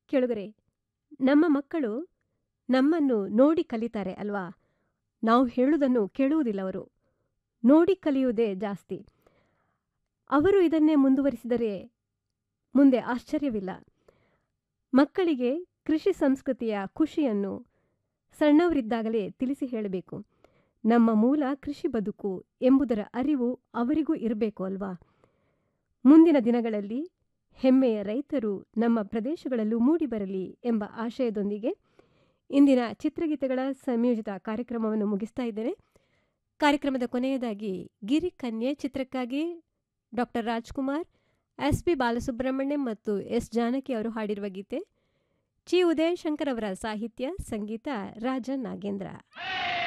ಕೇಳುಗರೆ ನಮ್ಮ ಮಕ್ಕಳು ನಮ್ಮನ್ನು ನೋಡಿ ಕಲಿತಾರೆ ಅಲ್ವಾ ನಾವು ಹೇಳುವುದನ್ನು ಕೇಳುವುದಿಲ್ಲ ಅವರು ನೋಡಿ ಕಲಿಯುವುದೇ ಜಾಸ್ತಿ ಅವರು ಇದನ್ನೇ ಮುಂದುವರಿಸಿದರೆ ಮುಂದೆ ಆಶ್ಚರ್ಯವಿಲ್ಲ ಮಕ್ಕಳಿಗೆ ಕೃಷಿ ಸಂಸ್ಕೃತಿಯ ಖುಷಿಯನ್ನು ಸಣ್ಣವರಿದ್ದಾಗಲೇ ತಿಳಿಸಿ ಹೇಳಬೇಕು ನಮ್ಮ ಮೂಲ ಕೃಷಿ ಬದುಕು ಎಂಬುದರ ಅರಿವು ಅವರಿಗೂ ಇರಬೇಕು ಅಲ್ವಾ ಮುಂದಿನ ದಿನಗಳಲ್ಲಿ ಹೆಮ್ಮೆಯ ರೈತರು ನಮ್ಮ ಪ್ರದೇಶಗಳಲ್ಲೂ ಮೂಡಿಬರಲಿ ಎಂಬ ಆಶಯದೊಂದಿಗೆ ಇಂದಿನ ಚಿತ್ರಗೀತೆಗಳ ಸಂಯೋಜಿತ ಕಾರ್ಯಕ್ರಮವನ್ನು ಮುಗಿಸ್ತಾ ಇದ್ದೇನೆ ಕಾರ್ಯಕ್ರಮದ ಕೊನೆಯದಾಗಿ ಗಿರಿ ಕನ್ಯೆ ಚಿತ್ರಕ್ಕಾಗಿ doctor Rajkumar S P Balasubrahmanyam ಮತ್ತು ಎಸ್ ಜಾನಕಿ ಅವರು ಹಾಡಿರುವ ಗೀತೆ ಚಿ ಉದಯಶಂಕರ್ ಅವರ ಸಾಹಿತ್ಯ ಸಂಗೀತ ರಾಜ ನಾಗೇಂದ್ರ